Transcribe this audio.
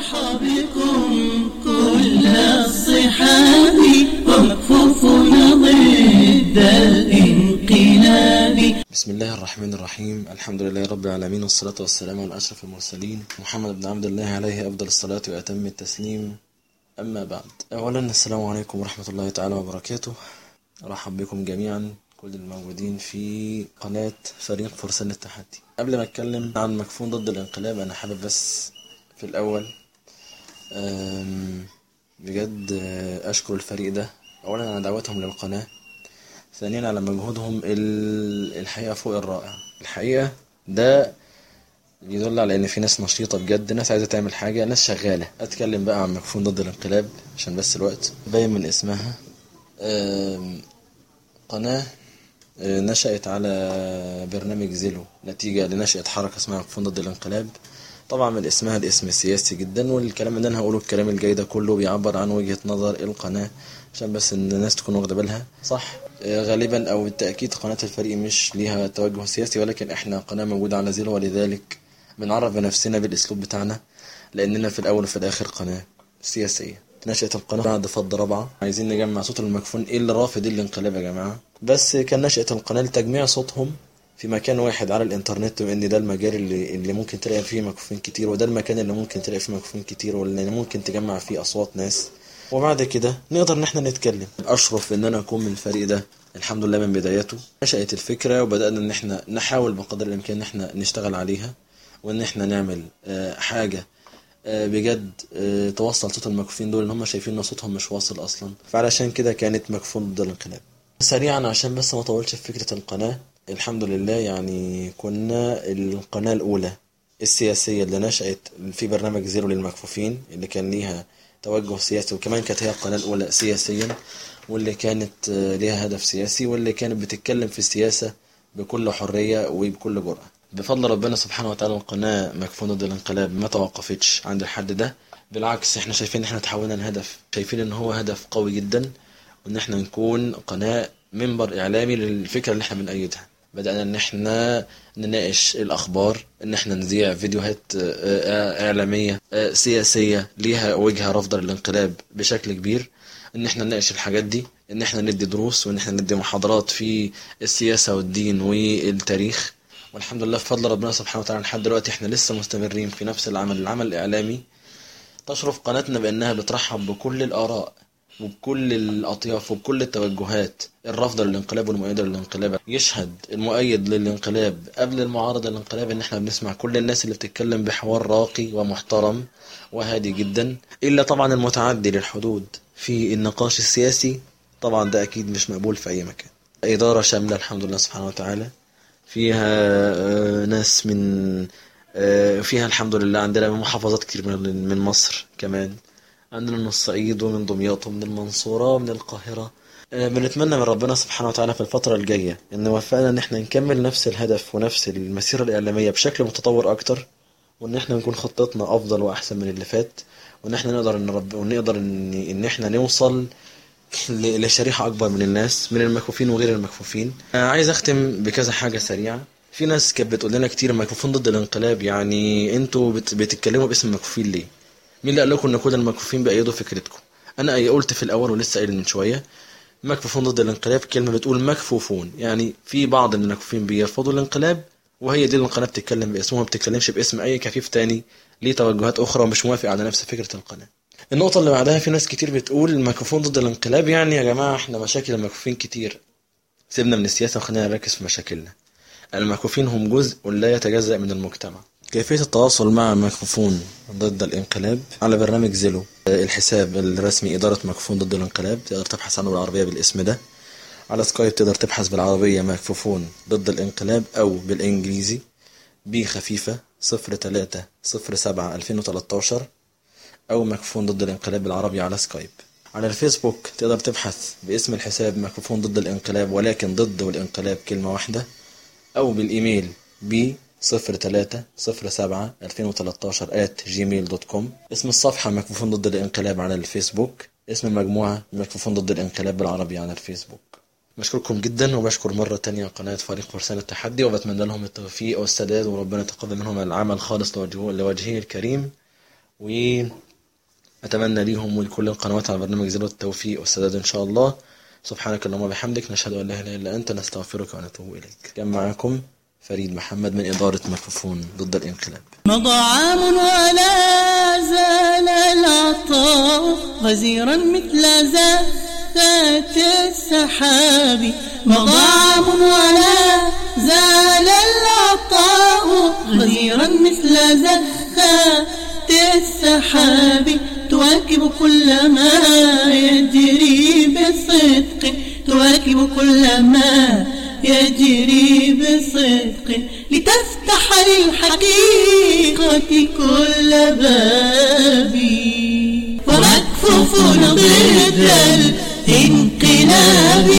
بكم كل الصحاب ومكفوفنا ضد الانقلاب بسم الله الرحمن الرحيم الحمد لله رب العالمين والصلاة والسلام على أشرف المرسلين محمد بن عبد الله عليه أفضل الصلاة وأتم التسليم أما بعد أولا السلام عليكم ورحمة الله تعالى وبركاته أرحب بكم جميعا كل الموجودين في قناة فريق فرسان التحدي قبل ما أتكلم عن مكفون ضد الانقلاب أنا حابب بس في الأول أم، بجد آه، أشكر الفريق ده أولا على دعوتهم للقناة ثانيا على مجهودهم ال- الحقيقة فوق الرائع الحقيقة ده يدل على ان في ناس نشيطة بجد ناس عايزة تعمل حاجة ناس شغالة اتكلم بقى عن مكفون ضد الانقلاب عشان بس الوقت باين من اسمها آم، قناة آه، نشأت على برنامج زيلو نتيجة لنشأة حركة اسمها مكفون ضد الانقلاب طبعا من اسمها الاسم سياسي جدا والكلام اللي انا هقوله الكلام الجاي ده كله بيعبر عن وجهة نظر القناة عشان بس ان الناس تكون واخدة بالها صح آه، غالبا او بالتأكيد قناة الفريق مش ليها توجه سياسي ولكن احنا قناة موجودة على زيرو ولذلك بنعرف بنفسنا بالاسلوب بتاعنا لاننا في الاول وفي الاخر قناة سياسية نشأت القناة بعد فض رابعة عايزين نجمع صوت المكفون ايه اللي رافض الانقلاب يا جماعة بس كان نشأة القناة لتجميع صوتهم في مكان واحد على الانترنت وان ده المجال اللي, اللي ممكن تلاقي فيه مكفوفين كتير وده المكان اللي ممكن تلاقي فيه مكفوفين كتير واللي ممكن تجمع فيه اصوات ناس وبعد كده نقدر ان احنا نتكلم اشرف ان انا اكون من الفريق ده الحمد لله من بدايته نشأت الفكرة وبدأنا ان احنا نحاول بقدر الامكان ان احنا نشتغل عليها وان احنا نعمل آه، حاجة آه، بجد آه، توصل صوت المكفوفين دول ان هم شايفين ان صوتهم مش واصل اصلا فعلشان كده كانت مكفوف ضد الانقلاب سريعا عشان بس ما اطولش في فكرة القناة الحمد لله يعني كنا القناة الأولى السياسية اللي نشأت في برنامج زيرو للمكفوفين اللي كان ليها توجه سياسي وكمان كانت هي القناة الأولى سياسيا واللي كانت آه، ليها هدف سياسي واللي كانت بتتكلم في السياسة بكل حرية وبكل جرأة بفضل ربنا سبحانه وتعالى القناة مكفون ضد الانقلاب ما توقفتش عند الحد ده بالعكس احنا شايفين ان احنا تحولنا لهدف شايفين ان هو هدف قوي جدا وان احنا نكون قناة منبر اعلامي للفكرة اللي احنا بنأيدها بدأنا ان احنا نناقش الاخبار ان احنا نذيع فيديوهات آه، آه، اعلامية آه، سياسية ليها وجهة رافضة للانقلاب بشكل كبير ان احنا نناقش الحاجات دي ان احنا ندي دروس وان احنا ندي محاضرات في السياسة والدين والتاريخ والحمد لله بفضل ربنا سبحانه وتعالى لحد دلوقتي احنا لسه مستمرين في نفس العمل العمل الإعلامي تشرف قناتنا بأنها بترحب بكل الآراء وبكل الأطياف وبكل التوجهات الرافضة للانقلاب والمؤيدة للانقلاب يشهد المؤيد للانقلاب قبل المعارضة للانقلاب إن احنا بنسمع كل الناس اللي بتتكلم بحوار راقي ومحترم وهادي جدا إلا طبعا المتعدي للحدود في النقاش السياسي طبعا ده أكيد مش مقبول في أي مكان إدارة شاملة الحمد لله سبحانه وتعالى فيها آه، ناس من آه، فيها الحمد لله عندنا من محافظات كتير من من مصر كمان عندنا من الصعيد ومن دمياط ومن المنصورة ومن القاهرة آه، بنتمنى من ربنا سبحانه وتعالى في الفترة الجاية إن وفقنا إن احنا نكمل نفس الهدف ونفس المسيرة الإعلامية بشكل متطور أكتر وإن احنا نكون خطتنا أفضل وأحسن من اللي فات وإن احنا نقدر إن رب ونقدر إن إن احنا نوصل ل- لشريحة أكبر من الناس من المكفوفين وغير المكفوفين آه، عايز أختم بكذا حاجة سريعة في ناس كانت بتقول لنا كتير مكفوفين ضد الانقلاب يعني انتوا بت- بتتكلموا باسم المكفوفين ليه؟ مين اللي قال لكم ان كل المكفوفين بأيدوا فكرتكم؟ انا أي قلت في الاول ولسه قايل من شويه مكفوفون ضد الانقلاب كلمه بتقول مكفوفون يعني في بعض من المكفوفين بيرفضوا الانقلاب وهي دي اللي القناه بتتكلم باسمها ما بتتكلمش باسم اي كفيف تاني ليه توجهات اخرى ومش موافق على نفس فكره القناه النقطة اللي بعدها في ناس كتير بتقول المكفوفون ضد الانقلاب يعني يا جماعة احنا مشاكل المكفوفين كتير سيبنا من السياسة وخلينا نركز في مشاكلنا المكفوفين هم جزء لا يتجزأ من المجتمع كيفية التواصل مع مكفوفون ضد الانقلاب على برنامج زيلو آه، الحساب الرسمي إدارة مكفوفون ضد الانقلاب تقدر تبحث عنه بالعربية بالاسم ده على سكايب تقدر تبحث بالعربية مكفوفون ضد الانقلاب أو بالإنجليزي بي خفيفة صفر تلاتة صفر سبعة ألفين وتلاتاشر أو مكفوفون ضد الانقلاب بالعربي على سكايب على الفيسبوك تقدر تبحث باسم الحساب مكفوفون ضد الانقلاب ولكن ضد والانقلاب كلمة واحدة أو بالإيميل ب صفر تلاتة صفر سبعة ألفين وتلاتاشر at جيميل دوت كوم اسم الصفحة مكفوفون ضد الانقلاب على الفيسبوك اسم المجموعة مكفوفون ضد الانقلاب بالعربي على الفيسبوك بشكركم جدا وبشكر مرة تانية قناة فريق فرسان التحدي وبتمنى لهم التوفيق والسداد وربنا يتقبل منهم العمل خالص لوجهه, لوجهه الكريم وأتمنى ليهم ولكل القنوات على برنامج زيرو التوفيق والسداد إن شاء الله سبحانك اللهم وبحمدك نشهد أن لا إله إلا أنت نستغفرك ونتوب إليك كان معكم فريد محمد من إدارة مكفوفون ضد الانقلاب مضى عام ولا زال العطاء غزيرا مثل زفات السحاب مضى عام ولا زال العطاء غزيرا مثل زفات السحاب تواكب كل ما يجري بصدق تواكب كل ما يجري بصدق لتفتح للحقيقة كل باب ومكفوف ضد الانقلاب